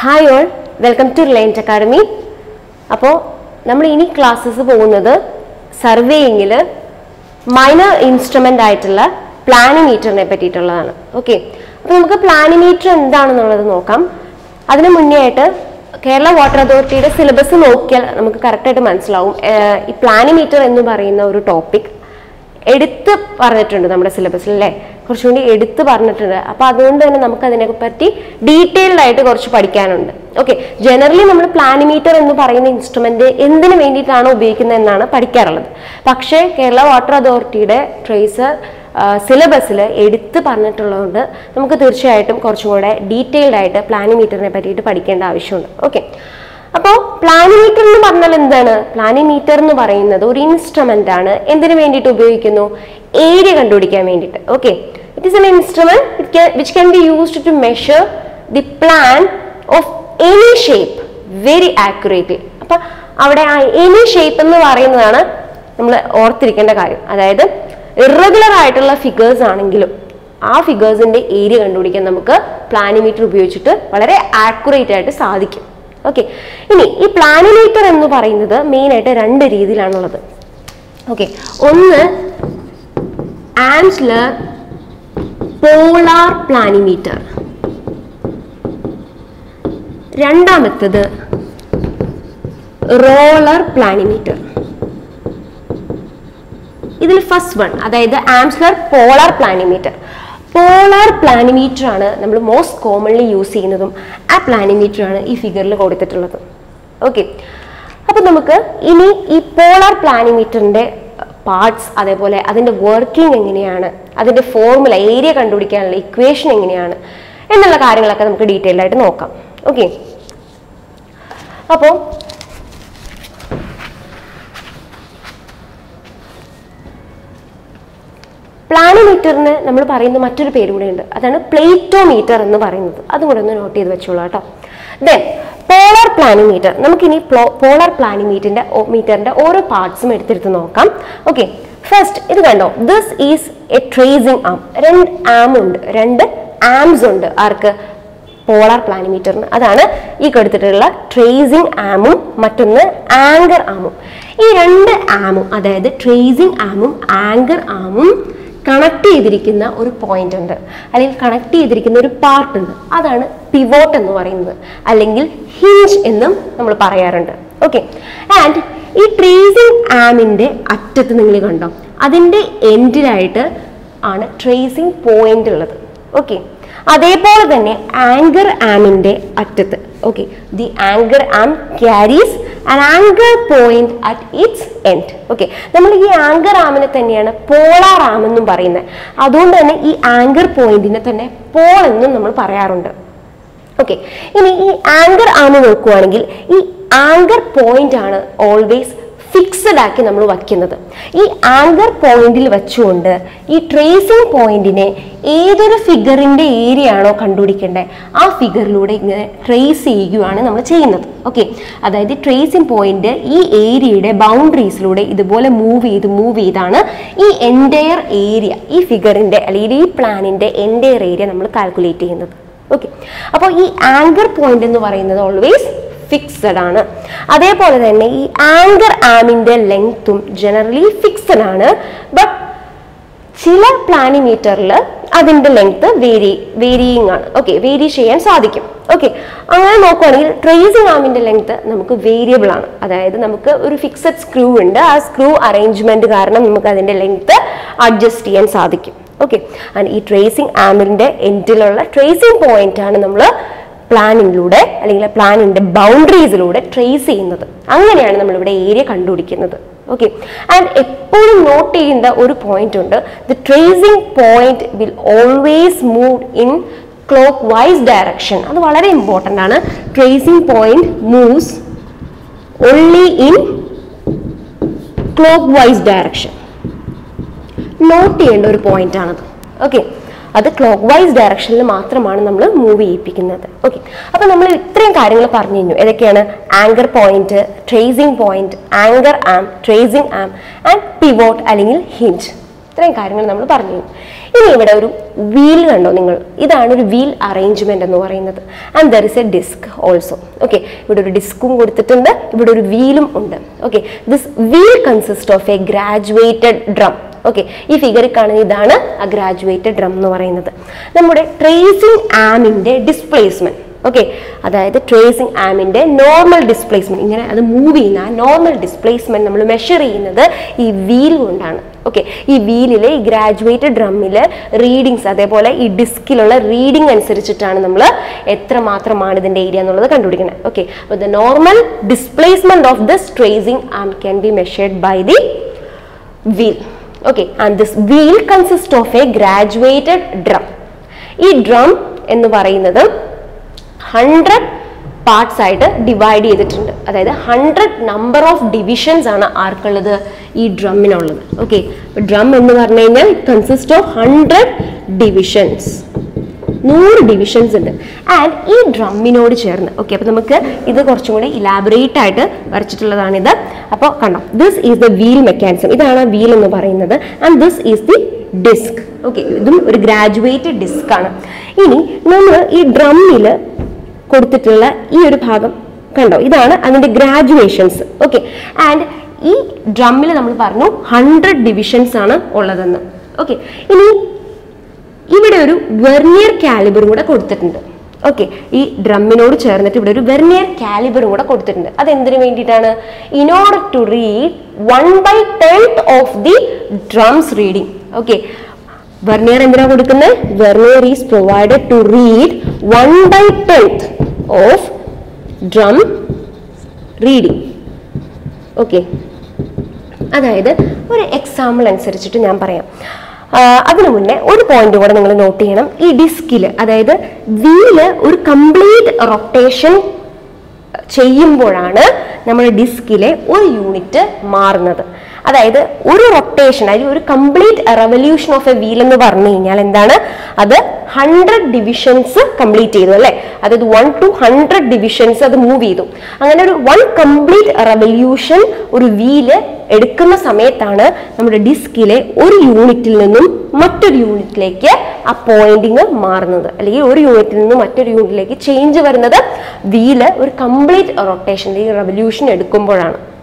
hi all welcome to Reliance academy അപ്പോൾ നമ്മൾ ഇനി ക്ലാസ്സസ് പോകുന്നത് സർവേയിങ്ങിൽ മൈനർ ഇൻസ്ട്രുമെൻ്റ് ആയിട്ടുള്ള പ്ലാനിമീറ്ററിനെ പറ്റിയിട്ടുള്ളതാണ് ഓക്കെ അപ്പോൾ നമുക്ക് പ്ലാനിമീറ്റർ എന്താണെന്നുള്ളത് നോക്കാം അതിന് മുന്നേ ആയിട്ട് കേരള വാട്ടർ അതോറിറ്റിയുടെ സിലബസ് നോക്കിയാൽ നമുക്ക് കറക്റ്റായിട്ട് മനസ്സിലാവും ഏർ ഈ പ്ലാനിമീറ്റർ എന്ന് പറയുന്ന ഒരു ടോപ്പിക് എടുത്ത് പറഞ്ഞിട്ടുണ്ട് നമ്മുടെ സിലബസിൽ അല്ലേ കുറച്ചും കൂടി എടുത്ത് പറഞ്ഞിട്ടുണ്ട് അപ്പോൾ അതുകൊണ്ട് തന്നെ നമുക്ക് അതിനെ പറ്റി ഡീറ്റെയിൽഡ് ആയിട്ട് കുറച്ച് പഠിക്കാനുണ്ട് ഓക്കെ ജനറലി നമ്മൾ പ്ലാനിമീറ്റർ എന്ന് പറയുന്ന ഇൻസ്ട്രുമെന്റ് എന്തിനു വേണ്ടിയിട്ടാണ് ഉപയോഗിക്കുന്നത് എന്നാണ് പഠിക്കാറുള്ളത് പക്ഷേ കേരള വാട്ടർ അതോറിറ്റിയുടെ ട്രേസർ സിലബസിൽ എടുത്ത് പറഞ്ഞിട്ടുള്ളതുകൊണ്ട് നമുക്ക് തീർച്ചയായിട്ടും കുറച്ചും കൂടെ ഡീറ്റെയിൽഡ് ആയിട്ട് പ്ലാനിമീറ്ററിനെ പറ്റിയിട്ട് പഠിക്കേണ്ട ആവശ്യമുണ്ട് ഓക്കെ അപ്പോൾ പ്ലാനിമീറ്റർ എന്ന് പറഞ്ഞാൽ എന്താണ് പ്ലാനിമീറ്റർ എന്ന് പറയുന്നത് ഒരു ഇൻസ്ട്രുമെന്റ് ആണ് എന്തിനു വേണ്ടിയിട്ട് ഉപയോഗിക്കുന്നു ഏരിയ കണ്ടുപിടിക്കാൻ വേണ്ടിയിട്ട് okay it is an instrument which can be used to measure the plan of any shape very accurately അപ്പൊ അവിടെ ആ എനി ഷേപ്പ് എന്ന് പറയുന്നതാണ് നമ്മൾ ഓർത്തിരിക്കേണ്ട കാര്യം അതായത് ഇറഗുലർ ആയിട്ടുള്ള ഫിഗേഴ്സ് ആണെങ്കിലും ആ ഫിഗേഴ്സിന്റെ ഏരിയ കണ്ടുപിടിക്കാൻ നമുക്ക് പ്ലാനിമീറ്റർ ഉപയോഗിച്ചിട്ട് വളരെ ആക്യുറേറ്റ് ആയിട്ട് സാധിക്കും ഓക്കെ ഇനി ഈ പ്ലാനിമീറ്റർ എന്ന് പറയുന്നത് മെയിൻ ആയിട്ട് രണ്ട് രീതിയിലാണുള്ളത് ഓക്കെ ഒന്ന് ആംസ്ലർ പോളാർ പ്ലാനിമീറ്റർ രണ്ടാമത്തത് റോളർ പ്ലാനിമീറ്റർ ഇതിൽ ഫസ്റ്റ് വൺ അതായത് Amsler polar planimeter polar planimeter ആണ് നമ്മൾ മോസ്റ്റ് കോമൺലി യൂസ് ചെയ്യുന്നതും ആ പ്ലാനിമീറ്റർ ആണ് ഈ ഫിഗറിൽ കൊടുത്തിട്ടുള്ളത് ഓക്കെ അപ്പോൾ നമുക്ക് ഇനി ഈ പോളാർ പ്ലാനിമീറ്ററിന്റെ പാർട്സ് അതേപോലെ അതിന്റെ വർക്കിംഗ് എങ്ങനെയാണ് അതിന്റെ ഫോർമുല ഏരിയ കണ്ടുപിടിക്കാനുള്ള ഇക്വേഷൻ എങ്ങനെയാണ് എന്നുള്ള കാര്യങ്ങളൊക്കെ നമുക്ക് ഡീറ്റെയിൽഡ് ആയിട്ട് നോക്കാം ഓക്കെ അപ്പോൾ പ്ലാനോമീറ്ററിന് നമ്മൾ പറയുന്ന മറ്റൊരു പേര് കൂടെ ഉണ്ട് അതാണ് പ്ലേറ്റോമീറ്റർ എന്ന് പറയുന്നത് അതും കൂടെ ഒന്ന് നോട്ട് ചെയ്ത് വെച്ചോളൂ കേട്ടോ ദെൻ പോളാർ പ്ലാനിമീറ്റർ നമുക്കിനി പോളാർ പ്ലാനിമീറ്ററിന്റെ മീറ്ററിന്റെ ഓരോ പാർട്സും എടുത്തെടുത്ത് നോക്കാം ഓക്കെ ഫസ്റ്റ് ഇത് കണ്ടോ this is a tracing arm രണ്ട് ആം ഉണ്ട് രണ്ട് ആംസ് ഉണ്ട് ആർക്ക് പോളാർ പ്ലാനിമീറ്ററിന് അതാണ് ഈ കൊടുത്തിട്ടുള്ള ട്രേസിംഗ് ആമും മറ്റൊന്ന് ആങ്കർ ആമും ഈ രണ്ട് ആമും അതായത് ട്രേസിംഗ് ആമും ആങ്കർ ആമും കണക്ട് ചെയ്തിരിക്കുന്ന ഒരു പോയിന്റ് ഉണ്ട് അല്ലെങ്കിൽ കണക്ട് ചെയ്തിരിക്കുന്ന ഒരു പാർട്ട് ഉണ്ട് അതാണ് പിവോട്ട് എന്ന് പറയുന്നത് അല്ലെങ്കിൽ ഹിഞ്ച് എന്നും നമ്മൾ പറയാറുണ്ട് ഓക്കെ ആൻഡ് ഈ ട്രേസിംഗ് ആമിന്റെ അറ്റത്ത് നിങ്ങൾ കണ്ടോ അതിന്റെ എൻഡിലായിട്ട് ആണ് ട്രേസിംഗ് പോയിന്റ് ഉള്ളത് ഓക്കെ അതേപോലെ തന്നെ ആങ്കർ ആമിന്റെ അറ്റത്ത് okay the anchor arm carries an anchor point at its end okay നമ്മൾ ഈ ആങ്കർ ആമിനെ തന്നെയാണ് പോളാർ ആം എന്നും പറയുന്നത് അതുകൊണ്ട് തന്നെ ഈ ആങ്കർ പോയിന്റിനെ തന്നെ പോൾ എന്നും നമ്മൾ പറയാറുണ്ട് ഓക്കെ ഇനി ഈ ആങ്കർ ആം നോക്കുവാണെങ്കിൽ ഈ ആങ്കർ പോയിന്റ് ആണ് ഓൾവേസ് ഫിക്സഡ് ആക്കി നമ്മൾ വയ്ക്കുന്നത് ഈ ആങ്കർ പോയിന്റിൽ വെച്ചുകൊണ്ട് ഈ ട്രേസിംഗ് പോയിന്റിനെ ഏതൊരു ഫിഗറിന്റെ ഏരിയ ആണോ കണ്ടുപിടിക്കേണ്ടത് ആ ഫിഗറിലൂടെ ഇങ്ങനെ ട്രേസ് ചെയ്യുകയാണ് നമ്മൾ ചെയ്യുന്നത് ഓക്കെ അതായത് ട്രേസിംഗ് പോയിന്റ് ഈ ഏരിയയുടെ ബൗണ്ടറീസിലൂടെ ഇതുപോലെ മൂവ് ചെയ്ത് മൂവ് ചെയ്താണ് ഈ എൻറ്റയർ ഏരിയ ഈ ഫിഗറിന്റെ അല്ലെങ്കിൽ ഈ പ്ലാനിന്റെ എൻറ്റയർ ഏരിയ നമ്മൾ കാൽക്കുലേറ്റ് ചെയ്യുന്നത് ഓക്കെ അപ്പോൾ ഈ ആങ്കർ പോയിന്റ് എന്ന് പറയുന്നത് ഓൾവേസ് ഫിക്സഡ് ആണ് അതേപോലെ തന്നെ ഈ ആങ്കർ ആമിന്റെ ലെങ്ത്തും ജനറലി ഫിക്സഡ് ആണ് ബട്ട് ചില പ്ലാനിമീറ്ററിൽ അതിന്റെ ലെങ്ത് വേരി വേരിയിങ് ആണ് ഓക്കെ വേരി ചെയ്യാൻ സാധിക്കും ഓക്കെ അങ്ങനെ നോക്കുവാണെങ്കിൽ ട്രേസിംഗ് ആമിന്റെ ലെങ്ത് നമുക്ക് വേരിയബിൾ ആണ് അതായത് നമുക്ക് ഒരു ഫിക്സഡ് സ്ക്രൂ ഉണ്ട് ആ സ്ക്രൂ അറേഞ്ച്മെന്റ് കാരണം നമുക്ക് അതിന്റെ ലെങ്ത് അഡ്ജസ്റ്റ് ചെയ്യാൻ സാധിക്കും ഓക്കെ ആൻഡ് ഈ ട്രേസിംഗ് ആമിന്റെ എൻഡിലുള്ള ട്രേസിംഗ് പോയിന്റ് ആണ് നമ്മൾ പ്ലാനിങ്ങിലൂടെ അല്ലെങ്കിൽ പ്ലാനിന്റെ ബൗണ്ടറീസിലൂടെ ട്രേസ് ചെയ്യുന്നത് അങ്ങനെയാണ് നമ്മളിവിടെ ഏരിയ കണ്ടുപിടിക്കുന്നത് ഓക്കെ ആൻഡ് എപ്പോഴും നോട്ട് ചെയ്യേണ്ട ഒരു പോയിന്റ് ഉണ്ട് the tracing point will always move in clockwise direction അത് വളരെ ഇമ്പോർട്ടൻ്റ് ആണ് tracing point moves only in clockwise direction note ചെയ്യേണ്ട ഒരു പോയിന്റ് ആണത് ഓക്കെ അത് ക്ലോക്ക് വൈസ് ഡയറക്ഷനിൽ മാത്രമാണ് നമ്മൾ മൂവ് ചെയ്യിപ്പിക്കുന്നത് ഓക്കെ അപ്പോൾ നമ്മൾ ഇത്രയും കാര്യങ്ങൾ പറഞ്ഞു കഴിഞ്ഞു ഏതൊക്കെയാണ് anchor point tracing point anchor arm tracing arm and pivot അല്ലെങ്കിൽ ഹിഞ്ച് ഇത്രയും കാര്യങ്ങൾ നമ്മൾ പറഞ്ഞു ഇനി ഇവിടെ ഒരു വീൽ കണ്ടോ നിങ്ങൾ ഇതാണ് ഒരു വീൽ അറേഞ്ച്മെന്റ് എന്ന് പറയുന്നത് and there is a disc also okay ഇവിടെ ഒരു ഡിസ്കും കൊടുത്തിട്ടുണ്ട് ഇവിടെ ഒരു വീലും ഉണ്ട് okay this wheel consist of a graduated drum okay ഈ ഫിഗറിൽ കാണുന്ന ഇതാണ് ആ ഗ്രാജുവേറ്റഡ് ഡ്രം എന്ന് പറയുന്നത് നമ്മുടെ ട്രേസിംഗ് ആമിന്റെ ഡിസ്പ്ലേസ്മെന്റ് ഓക്കെ അതായത് ട്രേസിംഗ് ആമിന്റെ നോർമൽ ഡിസ്പ്ലേസ്മെന്റ് ഇങ്ങനെ അത് മൂവ് ചെയ്യുന്ന ആ നോർമൽ ഡിസ്പ്ലേസ്മെന്റ് നമ്മൾ മെഷർ ചെയ്യുന്നത് ഈ വീൽ കൊണ്ടാണ് ഓക്കെ ഈ വീലിൽ ഈ ഗ്രാജുവേറ്റഡ് ഡ്രമ്മിൽ റീഡിങ്സ് അതേപോലെ ഈ ഡിസ്കിലുള്ള റീഡിംഗ് അനുസരിച്ചിട്ടാണ് നമ്മൾ എത്ര മാത്രമാണ് ഇതിന്റെ ഏരിയ എന്നുള്ളത് കണ്ടുപിടിക്കുന്നത് ഓക്കെ അപ്പോൾ the normal displacement of this tracing arm can be measured by the wheel okay and this wheel consists of a graduated drum ഈ ഡ്രം എന്ന് പറയുന്നത് ഹൺഡ്രഡ് പാർട്സ് ആയിട്ട് ഡിവൈഡ് ചെയ്തിട്ടുണ്ട് അതായത് ഹൺഡ്രഡ് നമ്പർ ഓഫ് ഡിവിഷൻസ് ആണ് ആർക്കുള്ളത് ഈ ഡ്രമ്മിനുള്ളത് okay drum എന്ന് പറഞ്ഞു കഴിഞ്ഞാൽ കൺസിസ്റ്റ് ഓഫ് ഹൺഡ്രഡ് ഡിവിഷൻസ് നൂറ് ഡിവിഷൻസ് ഉണ്ട് ആൻഡ് ഈ ഡ്രമ്മിനോട് ചേർന്ന് ഓക്കെ അപ്പോൾ നമുക്ക് ഇത് കുറച്ചും കൂടി ഇലാബറേറ്റ് ആയിട്ട് വരച്ചിട്ടുള്ളതാണിത് അപ്പോൾ കണ്ടോ this is the wheel mechanism ഇതാണ് വീൽ എന്ന് പറയുന്നത് and this is the disc okay ഇതും ഒരു ഗ്രാജുവേറ്റഡ് ഡിസ്ക് ആണ് ഇനി നമ്മൾ ഈ ഡ്രമ്മിൽ കൊടുത്തിട്ടുള്ള ഈ ഒരു ഭാഗം കണ്ടോ ഇതാണ് അതിന്റെ ഗ്രാജുവേഷൻസ് ഓക്കെ ആൻഡ് ഈ ഡ്രമ്മിൽ നമ്മൾ പറഞ്ഞു ഹൺഡ്രഡ് ഡിവിഷൻസ് ആണ് ഉള്ളതെന്ന് ഓക്കെ ഇനി ഇവിടെ ഒരു വെർനിയർ കാലിബറും കൂടെ കൊടുത്തിട്ടുണ്ട് ഓക്കെ ഈ ഡ്രമ്മിനോട് ചേർന്നിട്ട് ഇവിടെ ഒരു വെർനിയർ കാലിബറും കൂടെ കൊടുത്തിട്ടുണ്ട് അത് എന്തിനു വേണ്ടിയിട്ടാണ് in order to read one by tenth of the drums reading okay vernier എന്തിനാ കൊടുക്കുന്നത് vernier is provided to read one by tenth of drum reading okay അതായത് ഒരു എക്സാമ്പിൾ അനുസരിച്ചിട്ട് ഞാൻ പറയാം ആ, അതിനു മുന്നേ ഒരു പോയിന്റ് കൂടെ നിങ്ങൾ നോട്ട് ചെയ്യണം ഈ ഡിസ്കിൽ അതായത് വീല് ഒരു കംപ്ലീറ്റ് റൊട്ടേഷൻ ചെയ്യുമ്പോഴാണ് നമ്മുടെ ഡിസ്കിലെ ഒരു യൂണിറ്റ് മാറുന്നത് അതായത് ഒരു റൊട്ടേഷൻ അല്ലെങ്കിൽ ഒരു complete revolution of a wheel എന്ന് പറഞ്ഞു കഴിഞ്ഞാൽ എന്താണ് അത് ഹൺഡ്രഡ് ഡിവിഷൻസ് കംപ്ലീറ്റ് ചെയ്തു അല്ലേ അതായത് വൺ ടു ഹൺഡ്രഡ് ഡിവിഷൻസ് അത് മൂവ് ചെയ്തു അങ്ങനെ ഒരു വൺ കംപ്ലീറ്റ് റെവല്യൂഷൻ ഒരു വീല് എടുക്കുന്ന സമയത്താണ് നമ്മുടെ ഡിസ്കിലെ ഒരു യൂണിറ്റിൽ നിന്നും മറ്റൊരു യൂണിറ്റിലേക്ക് ആ പോയിന്റിങ് മാറുന്നത് അല്ലെങ്കിൽ ഒരു യൂണിറ്റിൽ നിന്ന് മറ്റൊരു യൂണിറ്റിലേക്ക് ചേഞ്ച് വരുന്നത് വീല് ഒരു കംപ്ലീറ്റ് റൊട്ടേഷൻ അല്ലെങ്കിൽ റെവല്യൂഷൻ എടുക്കുമ്പോഴാണ്